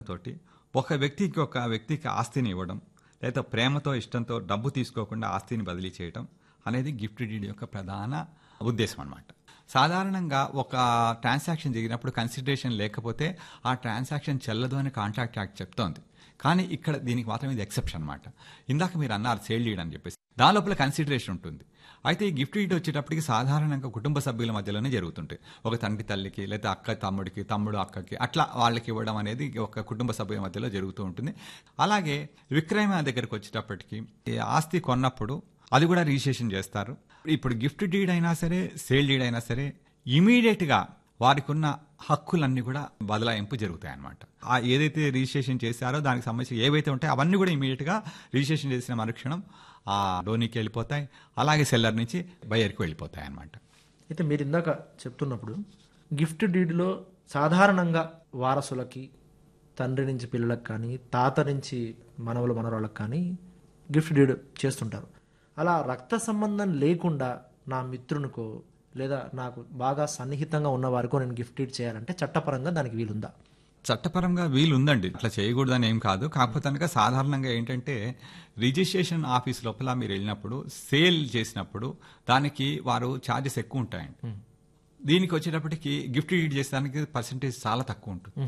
తోటి ఒక వ్యక్తికి ఒక వ్యక్తికి ఆస్తిని ఇవ్వడం లేదా ప్రేమతో ఇష్టంతో డబ్బు తీసుకోకుండా ఆస్తిని బదిలీ చేయడం అనేది గిఫ్ట్ డీడ్ యొక్క ప్రధాన ఉద్దేశం అన్నమాట సాధారణంగా ఒక ట్రాన్సాక్షన్ జరిగినప్పుడు కన్సిడరేషన్ లేకపోతే ఆ ట్రాన్సాక్షన్ చెల్లదు అని కాంట్రాక్ట్ యాక్ట్ చెప్తోంది కానీ ఇక్కడ దీనికి మాత్రం ఇది ఎక్సెప్షన్ అనమాట ఇందాక మీరు అన్నారు సేల్ డీడ్ అని చెప్పేసి దాని లోపల కన్సిడరేషన్ ఉంటుంది అయితే ఈ గిఫ్ట్ డీడ్ వచ్చేటప్పటికి సాధారణంగా కుటుంబ సభ్యుల మధ్యలోనే జరుగుతుంటాయి ఒక తండ్రి తల్లికి లేదా అక్క తమ్ముడికి తమ్ముడు అక్కకి అట్లా వాళ్ళకి ఇవ్వడం అనేది ఒక కుటుంబ సభ్యుల మధ్యలో జరుగుతూ ఉంటుంది అలాగే విక్రయ దగ్గరికి వచ్చేటప్పటికి ఈ ఆస్తి కొన్నప్పుడు అది కూడా రిజిస్ట్రేషన్ చేస్తారు ఇప్పుడు గిఫ్ట్ డీడ్ అయినా సరే సేల్ డీడ్ అయినా సరే ఇమీడియట్ గా వారికి ఉన్న హక్కులన్నీ కూడా బదలాయింపు జరుగుతాయి అనమాట ఆ ఏదైతే రిజిస్ట్రేషన్ చేశారో దానికి సంబంధించి ఏవైతే ఉంటాయో అవన్నీ కూడా ఇమీడియట్ గా రిజిస్ట్రేషన్ చేసిన మరుక్షణం ఆ లోనికి వెళ్ళిపోతాయి అలాగే సెల్లర్ నుంచి బయర్కి వెళ్ళిపోతాయి అనమాట అయితే మీరు ఇందాక చెప్తున్నప్పుడు గిఫ్ట్ డీడ్లో సాధారణంగా వారసులకి తండ్రి నుంచి పిల్లలకు కానీ తాత నుంచి మనవలు మనవరాళ్ళకి కానీ గిఫ్ట్ డీడ్ చేస్తుంటారు అలా రక్త సంబంధం లేకుండా నా మిత్రునికో లేదా నాకు బాగా సన్నిహితంగా ఉన్న వారికో నేను గిఫ్ట్ డీడ్ చేయాలంటే చట్టపరంగా దానికి వీలుందా చట్టపరంగా వీలు ఉందండి అట్లా చేయకూడదని ఏం కాదు కాకపోతే కనుక సాధారణంగా ఏంటంటే రిజిస్ట్రేషన్ ఆఫీస్ లోపల మీరు వెళ్ళినప్పుడు సేల్ చేసినప్పుడు దానికి వారు ఛార్జెస్ ఎక్కువ ఉంటాయండి దీనికి వచ్చేటప్పటికి గిఫ్ట్ డీడ్ చేసేదానికి పర్సంటేజ్ చాలా తక్కువ ఉంటుంది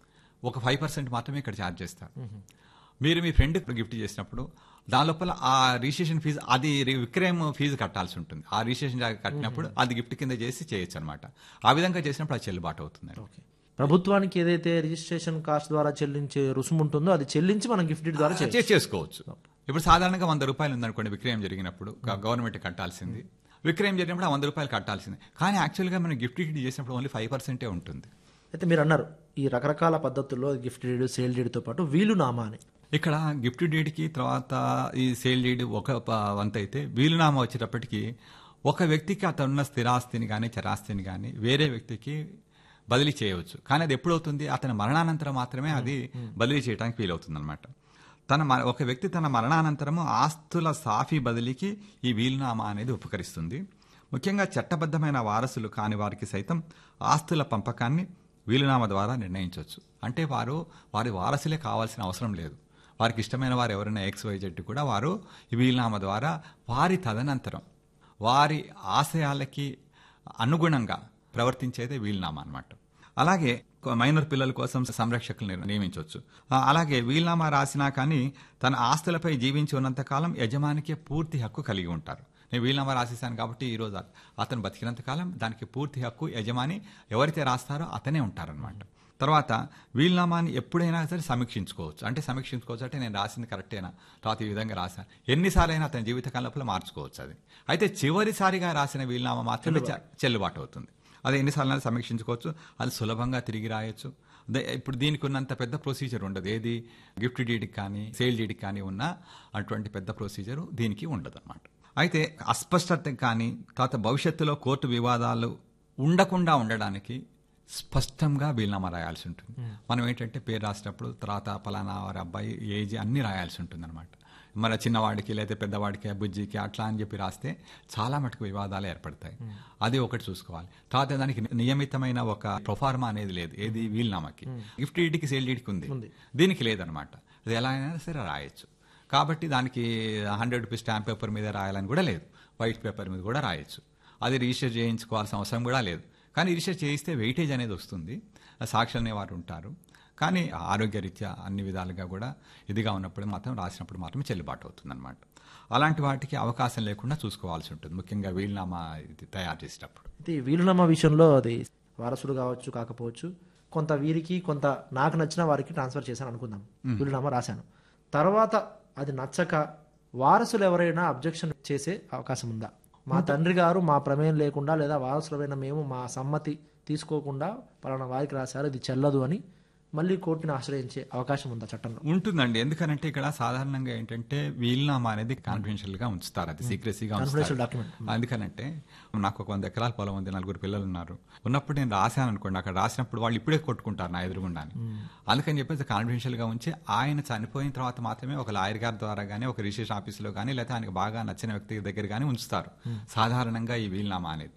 ఒక ఫైవ్ పర్సెంట్ మాత్రమే ఇక్కడ ఛార్జ్ చేస్తారు మీరు మీ ఫ్రెండ్ గిఫ్ట్ చేసినప్పుడు దాని లోపల ఆ రిజిస్ట్రేషన్ ఫీజు అది రి- విక్రయం ఫీజు కట్టాల్సి ఉంటుంది ఆ రిజిస్ట్రేషన్ కట్టినప్పుడు అది గిఫ్ట్ కింద చేసి చేయొచ్చు అనమాట ఆ విధంగా చేసినప్పుడు అది చెల్లుబాటు అవుతుంది ఓకే ప్రభుత్వానికి ఏదైతే రిజిస్ట్రేషన్ కాస్ట్ ద్వారా చెల్లించే రుసుము ఉంటుందో అది చెల్లించి మనం గిఫ్ట్ డీడ్ ద్వారా చేయొచ్చు చే- చేసుకోవచ్చు ఇప్పుడు సాధారణంగా వంద రూపాయలు ఉందనుకోండి విక్రయం జరిగినప్పుడు గ- గవర్నమెంట్ కట్టాల్సింది విక్రయం జరిగినప్పుడు ఆ వంద రూపాయలు కట్టాల్సింది కానీ యాక్చువల్గా మనం గిఫ్ట్ డీడ్ చేసినప్పుడు ఓన్లీ ఫైవ్ పర్సెంటే ఉంటుంది అయితే మీరు అన్నారు ఈ రకరకాల పద్ధతుల్లో గిఫ్ట్ డీడ్ సేల్ డీడ్తో పాటు వీలునామా అని ఇక్కడ గిఫ్ట్ డీడ్కి తర్వాత ఈ సేల్ డీడ్ ఒక ప- వంత అయితే వీలునామా వచ్చేటప్పటికి ఒక వ్యక్తికి అతనున్న స్థిరాస్తిని కానీ చరాస్తిని కానీ వేరే వ్యక్తికి బదిలీ చేయవచ్చు కానీ అది ఎప్పుడవుతుంది అతని మరణానంతరం మాత్రమే అది బదిలీ చేయడానికి వీలవుతుంది అనమాట తన మ- ఒక వ్యక్తి తన మరణానంతరము ఆస్తుల సాఫీ బదిలీకి ఈ వీలునామా అనేది ఉపకరిస్తుంది ముఖ్యంగా చట్టబద్ధమైన వారసులు కాని వారికి సైతం ఆస్తుల పంపకాన్ని వీలునామా ద్వారా నిర్ణయించవచ్చు అంటే వారు వారి వారసులే కావాల్సిన అవసరం లేదు వారికి ఇష్టమైన వారు ఎవరైనా ఎక్స్ వై జెడ్ కూడా వారు ఈ వీలునామా ద్వారా వారి తదనంతరం వారి ఆశయాలకి అనుగుణంగా ప్రవర్తించేదే వీలునామా అన్నమాట అలాగే కొ- మైనర్ పిల్లల కోసం సంరక్షకులు నియమించవచ్చు ఆ, అలాగే వీలునామా రాసినా కానీ తన ఆస్తులపై జీవించి ఉన్నంత కాలం యజమానికి పూర్తి హక్కు కలిగి ఉంటారు నేను వీలునామా రాసేసాను కాబట్టి ఈ రోజు అతను బతికినంత కాలం దానికి పూర్తి హక్కు యజమాని ఎవరైతే రాస్తారో అతనే ఉంటారనమాట తర్వాత వీలునామాని ఎప్పుడైనా సరే సమీక్షించుకోవచ్చు అంటే సమీక్షించుకోవచ్చు అంటే నేను రాసింది కరెక్టేనా తర్వాత ఈ విధంగా రాశాను ఎన్నిసార్లైనా అతని జీవితకాలం లోపల మార్చుకోవచ్చు అది అయితే చివరిసారిగా రాసిన వీలునామా మాత్రమే చె- చెల్లుబాటు అవుతుంది అది ఎన్నిసార్లు సమీక్షించుకోవచ్చు అది సులభంగా తిరిగి రాయొచ్చు ద- ఇప్పుడు దీనికి ఉన్నంత పెద్ద ప్రొసీజర్ ఉండదు ఏది గిఫ్ట్ డీడ్కి కానీ సేల్ డీడ్కి కానీ ఉన్న అటువంటి పెద్ద ప్రొసీజర్ దీనికి ఉండదు అనమాట అయితే అస్పష్టత కానీ తర్వాత భవిష్యత్తులో కోర్టు వివాదాలు ఉండకుండా ఉండడానికి స్పష్టంగా వీలునామా రాయాల్సి ఉంటుంది మనం ఏంటంటే పేరు రాసినప్పుడు తర్వాత పలానా వారి అబ్బాయి ఏజ్ అన్ని రాయాల్సి ఉంటుంది అనమాట మన చిన్నవాడికి లేదా పెద్దవాడికి బుజ్జికి అట్లా అని చెప్పి రాస్తే చాలా మటుకు వివాదాలు ఏర్పడతాయి అది ఒకటి చూసుకోవాలి తర్వాత దానికి నియమితమైన ఒక ప్రొఫార్మా అనేది లేదు ఏది వీలునామాకి గిఫ్ట్ డీడ్కి సేల్ డీడ్కి ఉంది దీనికి లేదనమాట అది ఎలా అయినా సరే రాయొచ్చు కాబట్టి దానికి హండ్రెడ్ రూపీస్ స్టాంప్ పేపర్ మీద రాయాలని కూడా లేదు వైట్ పేపర్ మీద కూడా రాయొచ్చు అది రిజిస్టర్ చేయించుకోవాల్సిన అవసరం కూడా లేదు కానీ రిజిస్టర్ చేయిస్తే వెయిటేజ్ అనేది వస్తుంది సాక్షులు అనేవారు ఉంటారు కానీ ఆరోగ్యరీత్యా అన్ని విధాలుగా కూడా ఇదిగా ఉన్నప్పుడు మాత్రం రాసినప్పుడు మాత్రమే చెల్లుబాటు అవుతుంది అనమాట అలాంటి వాటికి అవకాశం లేకుండా చూసుకోవాల్సి ఉంటుంది ముఖ్యంగా వీలునామా ఇది తయారు చేసేటప్పుడు అయితే ఈ వీలునామా విషయంలో అది వారసుడు కావచ్చు కాకపోవచ్చు కొంత వీరికి కొంత నాకు నచ్చిన వారికి ట్రాన్స్ఫర్ చేశాను అనుకుందాం వీలునామా రాశాను తర్వాత అది నచ్చక వారసులు ఎవరైనా అబ్జెక్షన్ చేసే అవకాశం ఉందా మా తండ్రి గారు మా ప్రమేయం లేకుండా లేదా వారసులమైన మేము మా సమ్మతి తీసుకోకుండా పలానా వారికి రాశారు ఇది చెల్లదు అని మళ్ళీ కోర్టుని ఆశ్రయించే అవకాశం ఉందా చట్టంలో ఉంటుందండి ఎందుకనంటే ఇక్కడ సాధారణంగా ఏంటంటే వీలునామా అనేది కాన్ఫిడెన్షియల్ గా ఉంచుతారు అది సీక్రెసీగా కాన్ఫిడెన్షియల్ ఉంచుతారు డాక్యుమెంట్ అందుకనంటే నాకు ఒక వంద ఎకరాల పొలం ఉంది నలుగురు పిల్లలు ఉన్నారు ఉన్నప్పుడు నేను రాశాను అనుకోండి అక్కడ రాసినప్పుడు వాళ్ళు ఇప్పుడే కొట్టుకుంటారు నా ఎదురుగుండాని అందుకని చెప్పేసి కాన్ఫిడెన్షియల్ గా ఉంచి ఆయన చనిపోయిన తర్వాత మాత్రమే ఒక లాయర్ గారి ద్వారా కానీ ఒక రిజిస్ట్రేషన్ ఆఫీసులో కానీ లేకపోతే ఆయనకు బాగా నచ్చిన వ్యక్తి దగ్గర కానీ ఉంచుతారు సాధారణంగా ఈ వీలునామా అనేది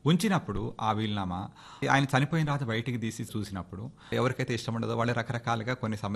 ఉంచినప్పుడు ఆ వీలునామా ఆయన చనిపోయిన తర్వాత బయటికి తీసి చూసినప్పుడు ఎవరికైతే ఇష్టం ఉండదో వాళ్ళు రకరకాలుగా కొన్ని సమస్యలు